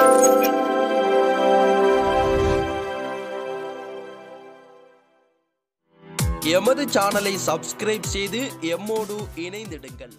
எமது சேனலை சப்ஸ்கிரைப் செய்து எம்மோடு இணைந்திடுங்கள்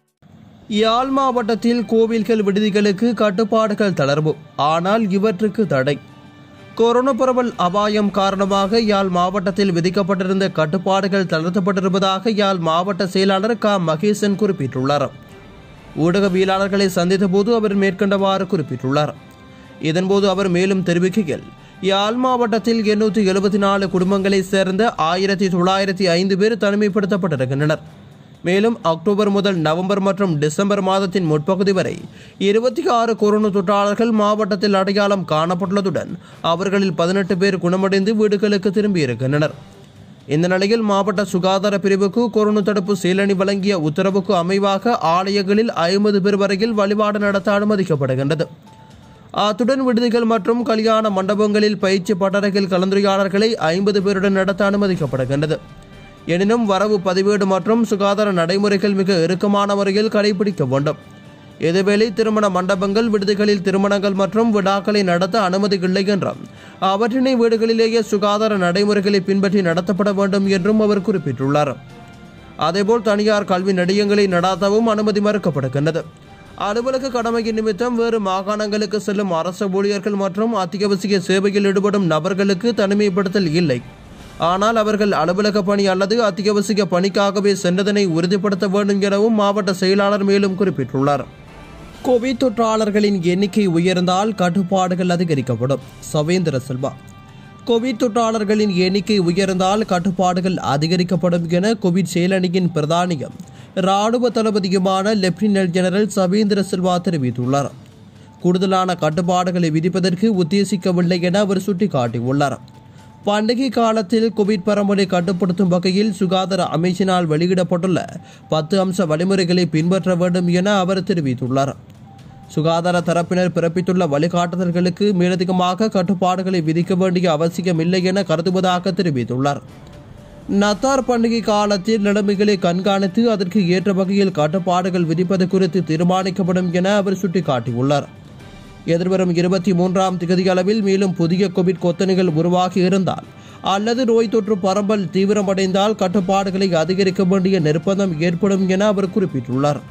யாழ் மாவட்டத்தில் கோவில்கள் விடுதிகளுக்கு கட்டுப்பாடுகள் தளர்வு ஆனால் இவற்றுக்கு தடை கொரோனா பரவல் அபாயம் காரணமாக யாழ் மாவட்டத்தில் விதிக்கப்பட்டிருந்த கட்டுப்பாடுகள் தளர்த்தப்பட்டிருப்பதாக யாழ் மாவட்ட செயலாளர் க மகேசன் குறிப்பிட்டுள்ளார் ஊடகவியலாளர்களை சந்தித்தபோது அவர் மேற்கண்டவாறு குறிப்பிட்டுள்ளார் இதன்போது அவர் மேலும் தெரிவிக்கையில் யாழ் மாவட்டத்தில் எண்ணூற்றி எழுபத்தி நாலு குடும்பங்களைச் சேர்ந்த ஆயிரத்தி தொள்ளாயிரத்தி ஐந்து பேர் தனிமைப்படுத்தப்பட்டிருக்கின்றனர் மேலும் அக்டோபர் முதல் நவம்பர் மற்றும் டிசம்பர் மாதத்தின் முற்பகுதி வரை இருபத்தி ஆறு கொரோனா தொற்றாளர்கள் மாவட்டத்தில் அடையாளம் காணப்பட்டுள்ளதுடன் அவர்களில் பதினெட்டு பேர் குணமடைந்து வீடுகளுக்கு திரும்பியிருக்கின்றனர் இந்த நிலையில் மாவட்ட சுகாதார பிரிவுக்கு கொரோனா தடுப்பு சீலணி வழங்கிய உத்தரவுக்கு அமைவாக ஆலயங்களில் ஐம்பது பேர் வரையில் வழிபாடு நடத்த அனுமதிக்கப்படுகின்றது அத்துடன் விடுதிகள் மற்றும் கல்யாண மண்டபங்களில் பயிற்சி பட்டறைகள் கலந்துரையாடல்களை ஐம்பது பேருடன் நடத்த அனுமதிக்கப்படுகின்றது எனினும் வரவு பதிவேடு மற்றும் சுகாதார நடைமுறைகள் மிக இறுக்கமான முறையில் கடைபிடிக்க வேண்டும் இதேவேளை திருமண மண்டபங்கள் விடுதிகளில் திருமணங்கள் மற்றும் விழாக்களை நடத்த அனுமதி இல்லை என்றும் அவற்றினை வீடுகளிலேயே சுகாதார நடைமுறைகளை பின்பற்றி நடத்தப்பட வேண்டும் என்றும் அவர் குறிப்பிட்டுள்ளார் அதேபோல் தனியார் கல்வி நிலையங்களை நடாத்தவும் அனுமதி மறுக்கப்படுகின்றது அலுவலக கடமையின் நிமித்தம் வேறு மாகாணங்களுக்கு செல்லும் அரசு ஊழியர்கள் மற்றும் அத்தியாவசிய சேவையில் ஈடுபடும் நபர்களுக்கு தனிமைப்படுத்தல் இல்லை ஆனால் அவர்கள் அலுவலக பணி அல்லது அத்தியாவசிய பணிக்காகவே சென்றதனை உறுதிப்படுத்த வேண்டும் எனவும் மாவட்ட செயலாளர் மேலும் குறிப்பிட்டுள்ளார் கோவிட் தொற்றாளர்களின் எண்ணிக்கை உயர்ந்தால் கட்டுப்பாடுகள் அதிகரிக்கப்படும் சவேந்திர செல்வா கோவிட் தொற்றாளர்களின் எண்ணிக்கை உயர்ந்தால் கட்டுப்பாடுகள் அதிகரிக்கப்படும் என கோவிட் செயலணியின் பிரதானியம் ராணுவ தளபதியுமான லெப்டினன்ட் ஜெனரல் சவேந்திர சில்வா தெரிவித்துள்ளார் கூடுதலான கட்டுப்பாடுகளை விதிப்பதற்கு உத்தேசிக்கவில்லை என அவர் சுட்டிக்காட்டியுள்ளார் பண்டிகை காலத்தில் கோவிட் பரவலை கட்டுப்படுத்தும் வகையில் சுகாதார அமைச்சினால் வெளியிடப்பட்டுள்ள பத்து அம்ச வழிமுறைகளை பின்பற்ற வேண்டும் என அவர் தெரிவித்துள்ளார் சுகாதார தரப்பினர் பிறப்பித்துள்ள வழிகாட்டுதல்களுக்கு மேலதிகமாக கட்டுப்பாடுகளை விதிக்க வேண்டிய அவசியமில்லை என கருதுவதாக தெரிவித்துள்ளார் நத்தார் பண்டிகை காலத்தில் நிலைமைகளை கண்காணித்து அதற்கு ஏற்ற வகையில் கட்டுப்பாடுகள் விதிப்பது குறித்து தீர்மானிக்கப்படும் என அவர் சுட்டிக்காட்டியுள்ளார் எதிர்வரும் இருபத்தி மூன்றாம் திகதி அளவில் மேலும் புதிய கோவிட் கொத்தணிகள் உருவாகி இருந்தால் அல்லது நோய் தொற்று பரம்பல் தீவிரமடைந்தால் கட்டுப்பாடுகளை அதிகரிக்க வேண்டிய நிர்பந்தம் ஏற்படும் என அவர் குறிப்பிட்டுள்ளார்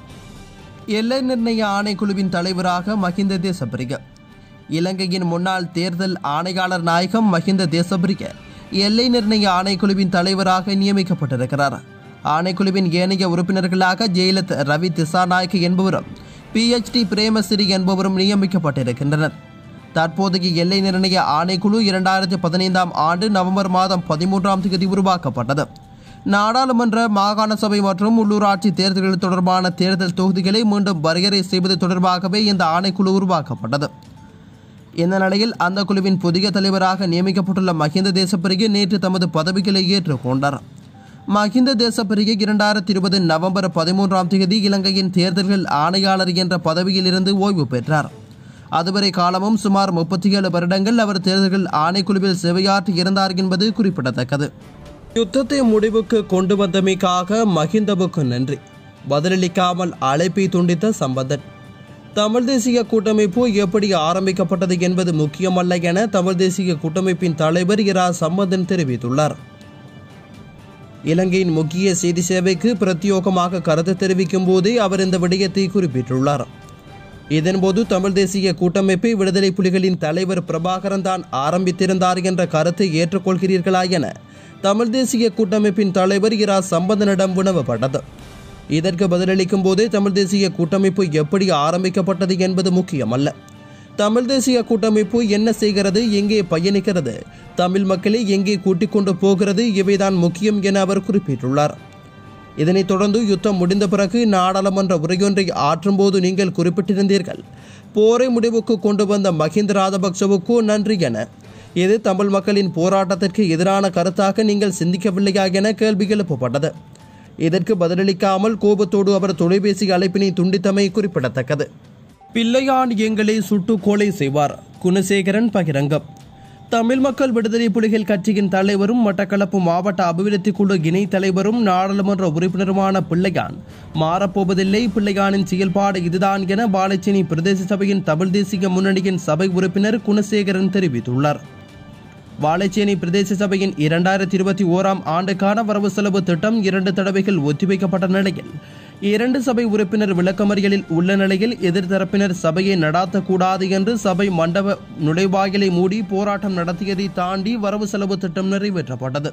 எல்லை நிர்ணய ஆணைக்குழுவின் தலைவராக மஹிந்த தேசப்பிரிய இலங்கையின் முன்னாள் தேர்தல் ஆணையாளர் நாயகம் மஹிந்த தேசப்பிரிய எல்லை நிர்ணய ஆணைக்குழுவின் தலைவராக நியமிக்கப்பட்டிருக்கிறார் ஆணைக்குழுவின் ஏனைய உறுப்பினர்களாக ஜெயலலித் ரவி திசாநாயக்க என்பவரும் பிஎச்டி பிரேமசிறி என்பவரும் நியமிக்கப்பட்டிருக்கின்றனர் தற்போதைய எல்லை நிர்ணய ஆணைக்குழு இரண்டாயிரத்தி பதினைந்தாம் ஆண்டு நவம்பர் மாதம் பதிமூன்றாம் தேதி உருவாக்கப்பட்டது நாடாளுமன்ற மாகாண சபை மற்றும் உள்ளூராட்சி தேர்தல்கள் தொடர்பான தேர்தல் தொகுதிகளை மீண்டும் வரையறை செய்வது தொடர்பாகவே இந்த ஆணைக்குழு உருவாக்கப்பட்டது இந்த நிலையில் அந்த குழுவின் புதிய தலைவராக நியமிக்கப்பட்டுள்ள மஹிந்த தேசப்பிரியை நேற்று தமது பதவிகளை ஏற்றுக்கொண்டார் மஹிந்த தேசப்பிரியை இரண்டாயிரத்தி இருபது நவம்பர் பதிமூன்றாம் தேதி இலங்கையின் தேர்தல்கள் ஆணையாளர் என்ற பதவியில் இருந்து ஓய்வு பெற்றார் அதுவரை காலமும் சுமார் முப்பத்தி ஏழு வருடங்கள் அவர் தேர்தல்கள் ஆணைக்குழுவில் சேவையாற்றி இருந்தார் என்பது குறிப்பிடத்தக்கது யுத்தத்தை முடிவுக்கு கொண்டு வந்தமைக்காக மஹிந்தவுக்கு நன்றி பதிலளிக்காமல் அழைப்பை துண்டித்த சம்பந்தன் தமிழ் தேசிய கூட்டமைப்பு எப்படி ஆரம்பிக்கப்பட்டது என்பது முக்கியமல்ல என தமிழ் தேசிய கூட்டமைப்பின் தலைவர் இரா சம்பந்தன் தெரிவித்துள்ளார் இலங்கையின் முக்கிய செய்தி சேவைக்கு பிரத்யோகமாக கருத்து தெரிவிக்கும் போதே அவர் இந்த விடயத்தை குறிப்பிட்டுள்ளார் இதன்போது தமிழ் தேசிய கூட்டமைப்பை விடுதலை புலிகளின் தலைவர் பிரபாகரன் தான் ஆரம்பித்திருந்தார் என்ற கருத்தை ஏற்றுக்கொள்கிறீர்களா என தமிழ் தேசிய கூட்டமைப்பின் தலைவர் இரா சம்பந்தனிடம் வினவப்பட்டது இதற்கு பதிலளிக்கும் போதே தமிழ் தேசிய கூட்டமைப்பு எப்படி ஆரம்பிக்கப்பட்டது என்பது முக்கியமல்ல தமிழ் தேசிய கூட்டமைப்பு என்ன செய்கிறது எங்கே பயணிக்கிறது தமிழ் மக்களை எங்கே கூட்டிக் கொண்டு போகிறது இவைதான் முக்கியம் என அவர் குறிப்பிட்டுள்ளார் இதனைத் தொடர்ந்து யுத்தம் முடிந்த பிறகு நாடாளுமன்ற உரையொன்றை ஆற்றும்போது நீங்கள் குறிப்பிட்டிருந்தீர்கள் போரை முடிவுக்கு கொண்டு வந்த மஹிந்த ராஜபக்சவுக்கு நன்றி என இது தமிழ் மக்களின் போராட்டத்திற்கு எதிரான கருத்தாக நீங்கள் சிந்திக்கவில்லையா என கேள்வி எழுப்பப்பட்டது இதற்கு பதிலளிக்காமல் கோபத்தோடு அவர் தொலைபேசி அழைப்பினை துண்டித்தமை குறிப்பிடத்தக்கது பிள்ளையான் எங்களை சுட்டு கொலை செய்வார் குணசேகரன் பகிரங்கம் தமிழ் மக்கள் விடுதலை புலிகள் கட்சியின் தலைவரும் மட்டக்களப்பு மாவட்ட அபிவிருத்தி குழு இணை தலைவரும் நாடாளுமன்ற உறுப்பினருமான பிள்ளையான் மாறப்போவதில்லை பிள்ளையானின் செயல்பாடு இதுதான் என பாலச்சேனி பிரதேச சபையின் தமிழ் தேசிய முன்னணியின் சபை உறுப்பினர் குணசேகரன் தெரிவித்துள்ளார் வாழைச்சேனி பிரதேச சபையின் இரண்டாயிரத்தி இருபத்தி ஓராம் ஆண்டுக்கான வரவு செலவு திட்டம் இரண்டு தடவைகள் ஒத்திவைக்கப்பட்ட நிலையில் இரண்டு சபை உறுப்பினர் விளக்கமறியலில் உள்ள நிலையில் எதிர்த்தரப்பினர் சபையை நடாத்தக்கூடாது என்று சபை மண்டப நுழைவாயிலை மூடி போராட்டம் நடத்தியதை தாண்டி வரவு செலவு திட்டம் நிறைவேற்றப்பட்டது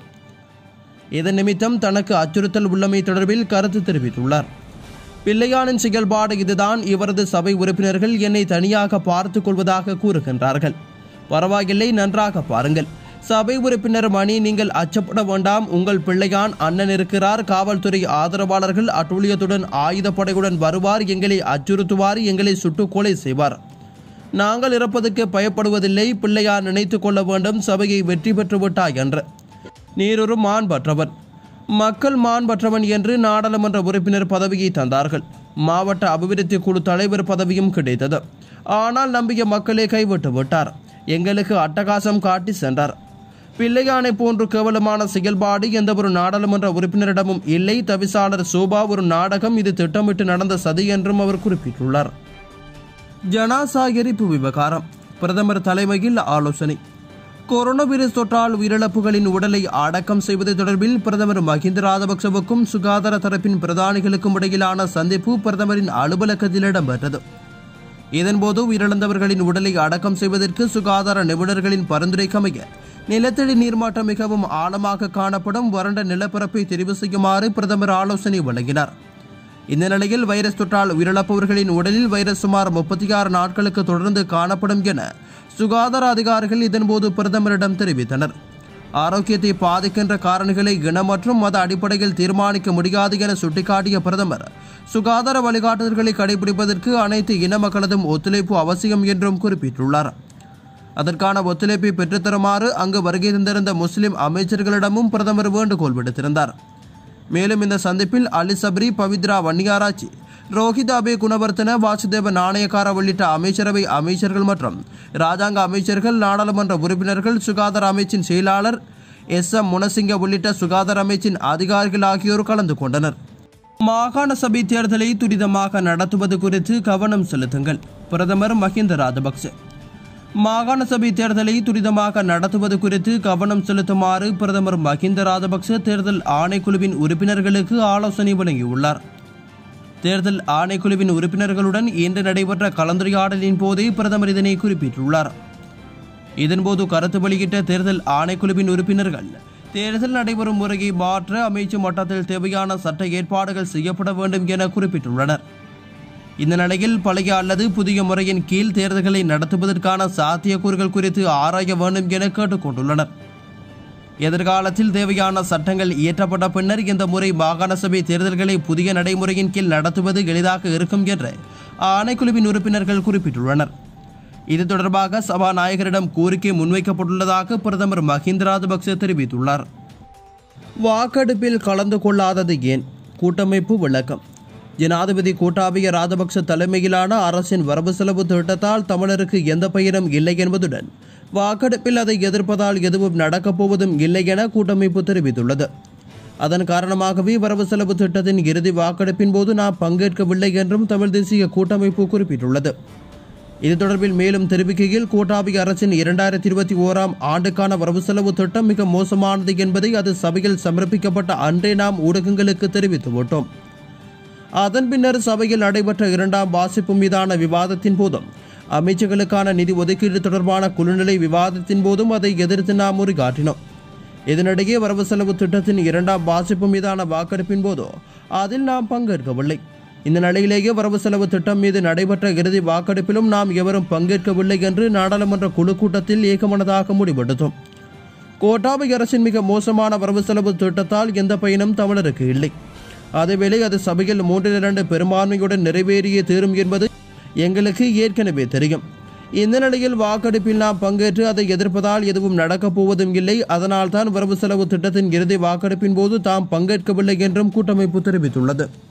இதன் நிமித்தம் தனக்கு அச்சுறுத்தல் உள்ளமை தொடர்பில் கருத்து தெரிவித்துள்ளார் பிள்ளையானின் செயல்பாடு இதுதான் இவரது சபை உறுப்பினர்கள் என்னை தனியாக பார்த்துக் கொள்வதாக கூறுகின்றார்கள் பரவாயில்லை நன்றாக பாருங்கள் சபை உறுப்பினர் மணி நீங்கள் அச்சப்பட வேண்டாம் உங்கள் பிள்ளையான் அண்ணன் இருக்கிறார் காவல்துறை ஆதரவாளர்கள் அட்டூழியத்துடன் ஆயுதப்படையுடன் வருவார் எங்களை அச்சுறுத்துவார் எங்களை சுட்டுக் கொலை செய்வார் நாங்கள் இறப்பதற்கு பயப்படுவதில்லை பிள்ளையார் நினைத்துக் கொள்ள வேண்டும் சபையை வெற்றி பெற்று விட்டாய் என்று நீரொரு மாண்பற்றவன் மக்கள் மாண்பற்றவன் என்று நாடாளுமன்ற உறுப்பினர் பதவியை தந்தார்கள் மாவட்ட அபிவிருத்தி குழு தலைவர் பதவியும் கிடைத்தது ஆனால் நம்பிய மக்களே கைவிட்டு விட்டார் எங்களுக்கு அட்டகாசம் காட்டி சென்றார் பிள்ளையானை போன்று கேவலமான செயல்பாடு எந்த ஒரு நாடாளுமன்ற உறுப்பினரிடமும் இல்லை தவிசாளர் சோபா ஒரு நாடகம் இது திட்டமிட்டு நடந்த சதி என்றும் அவர் குறிப்பிட்டுள்ளார் ஜனாசா எரிப்பு விவகாரம் பிரதமர் தலைமையில் ஆலோசனை கொரோனா வைரஸ் தொற்றால் உயிரிழப்புகளின் உடலை அடக்கம் செய்வது தொடர்பில் பிரதமர் மஹிந்த ராஜபக்சவுக்கும் சுகாதார தரப்பின் பிரதானிகளுக்கும் இடையிலான சந்திப்பு பிரதமரின் அலுவலகத்தில் இடம்பெற்றது இதன்போது உயிரிழந்தவர்களின் உடலை அடக்கம் செய்வதற்கு சுகாதார நிபுணர்களின் பரிந்துரைக்கமைய நிலத்தடி நீர்மாட்டம் மிகவும் ஆழமாக காணப்படும் வறண்ட நிலப்பரப்பை தெரிவு செய்யுமாறு பிரதமர் ஆலோசனை வழங்கினார் இந்த நிலையில் வைரஸ் தொற்றால் உயிரிழப்பவர்களின் உடலில் வைரஸ் சுமார் முப்பத்தி ஆறு நாட்களுக்கு தொடர்ந்து காணப்படும் என சுகாதார அதிகாரிகள் இதன்போது பிரதமரிடம் தெரிவித்தனர் ஆரோக்கியத்தை பாதிக்கின்ற காரணிகளை இன மற்றும் மத அடிப்படையில் தீர்மானிக்க முடியாது என சுட்டிக்காட்டிய பிரதமர் சுகாதார வழிகாட்டுதல்களை கடைபிடிப்பதற்கு அனைத்து இன மக்களதும் ஒத்துழைப்பு அவசியம் என்றும் குறிப்பிட்டுள்ளார் அதற்கான ஒத்துழைப்பை பெற்றுத்தருமாறு அங்கு வருகை தந்திருந்த முஸ்லிம் அமைச்சர்களிடமும் பிரதமர் வேண்டுகோள் விடுத்திருந்தார் மேலும் இந்த சந்திப்பில் அலி சப்ரி பவித்ரா வன்னியாராச்சி ரோஹித் அபே குணவர்த்தன வாசுதேவ நாணயக்கார உள்ளிட்ட அமைச்சரவை அமைச்சர்கள் மற்றும் ராஜாங்க அமைச்சர்கள் நாடாளுமன்ற உறுப்பினர்கள் சுகாதார அமைச்சின் செயலாளர் எஸ் எம் முனசிங்க உள்ளிட்ட சுகாதார அமைச்சின் அதிகாரிகள் ஆகியோர் கலந்து கொண்டனர் மாகாண சபை தேர்தலை துரிதமாக நடத்துவது குறித்து கவனம் செலுத்துங்கள் பிரதமர் மஹிந்த ராஜபக்சே மாகாண சபை தேர்தலை துரிதமாக நடத்துவது குறித்து கவனம் செலுத்துமாறு பிரதமர் மஹிந்த ராஜபக்ச தேர்தல் ஆணைக்குழுவின் உறுப்பினர்களுக்கு ஆலோசனை வழங்கியுள்ளார் தேர்தல் ஆணைக்குழுவின் உறுப்பினர்களுடன் இன்று நடைபெற்ற கலந்துரையாடலின் போதே பிரதமர் இதனை குறிப்பிட்டுள்ளார் இதன்போது கருத்து வெளியிட்ட தேர்தல் ஆணைக்குழுவின் உறுப்பினர்கள் தேர்தல் நடைபெறும் முறையை மாற்ற அமைச்சு மட்டத்தில் தேவையான சட்ட ஏற்பாடுகள் செய்யப்பட வேண்டும் என குறிப்பிட்டுள்ளனர் இந்த நிலையில் பழைய அல்லது புதிய முறையின் கீழ் தேர்தல்களை நடத்துவதற்கான சாத்தியக்கூறுகள் குறித்து ஆராய வேண்டும் என கேட்டுக்கொண்டுள்ளனர் எதிர்காலத்தில் தேவையான சட்டங்கள் இயற்றப்பட்ட பின்னர் இந்த முறை மாகாண சபை தேர்தல்களை புதிய நடைமுறையின் கீழ் நடத்துவது எளிதாக இருக்கும் என்று ஆணைக்குழுவின் உறுப்பினர்கள் குறிப்பிட்டுள்ளனர் இது தொடர்பாக சபாநாயகரிடம் கோரிக்கை முன்வைக்கப்பட்டுள்ளதாக பிரதமர் மஹிந்த ராஜபக்சே தெரிவித்துள்ளார் வாக்கெடுப்பில் கலந்து கொள்ளாதது ஏன் கூட்டமைப்பு விளக்கம் ஜனாதிபதி கோட்டாபய ராஜபக்ச தலைமையிலான அரசின் வரவு செலவு திட்டத்தால் தமிழருக்கு எந்த பயனும் இல்லை என்பதுடன் வாக்கெடுப்பில் அதை எதிர்ப்பதால் எதுவும் நடக்கப் போவதும் இல்லை என கூட்டமைப்பு தெரிவித்துள்ளது அதன் காரணமாகவே வரவு செலவு திட்டத்தின் இறுதி வாக்கெடுப்பின் போது நாம் பங்கேற்கவில்லை என்றும் தமிழ் தேசிய கூட்டமைப்பு குறிப்பிட்டுள்ளது இது தொடர்பில் மேலும் தெரிவிக்கையில் கோட்டாபய அரசின் இரண்டாயிரத்தி இருபத்தி ஓராம் ஆண்டுக்கான வரவு செலவு திட்டம் மிக மோசமானது என்பதை அது சபையில் சமர்ப்பிக்கப்பட்ட அன்றே நாம் ஊடகங்களுக்கு தெரிவித்துவிட்டோம் அதன் பின்னர் சபையில் நடைபெற்ற இரண்டாம் வாசிப்பு மீதான விவாதத்தின் போதும் அமைச்சர்களுக்கான நிதி ஒதுக்கீடு தொடர்பான குழுநிலை விவாதத்தின் போதும் அதை எதிர்த்து நாம் உரையாற்றினோம் இதனிடையே வரவு செலவு திட்டத்தின் இரண்டாம் வாசிப்பு மீதான வாக்கெடுப்பின் போதோ அதில் நாம் பங்கேற்கவில்லை இந்த நிலையிலேயே வரவு செலவு திட்டம் மீது நடைபெற்ற இறுதி வாக்கெடுப்பிலும் நாம் எவரும் பங்கேற்கவில்லை என்று நாடாளுமன்ற குழு கூட்டத்தில் ஏகமனதாக முடிவெடுத்தோம் கோட்டாபய அரசின் மிக மோசமான வரவு செலவு திட்டத்தால் எந்த பயனும் தமிழருக்கு இல்லை அதேவேளை அது சபையில் மூன்றில் இரண்டு பெரும்பான்மையுடன் நிறைவேறியே தீரும் என்பது எங்களுக்கு ஏற்கனவே தெரியும் இந்த நிலையில் வாக்கெடுப்பில் நாம் பங்கேற்று அதை எதிர்ப்பதால் எதுவும் நடக்கப் போவதும் இல்லை அதனால்தான் வரவு செலவு திட்டத்தின் இறுதி வாக்கெடுப்பின் போது தாம் பங்கேற்கவில்லை என்றும் கூட்டமைப்பு தெரிவித்துள்ளது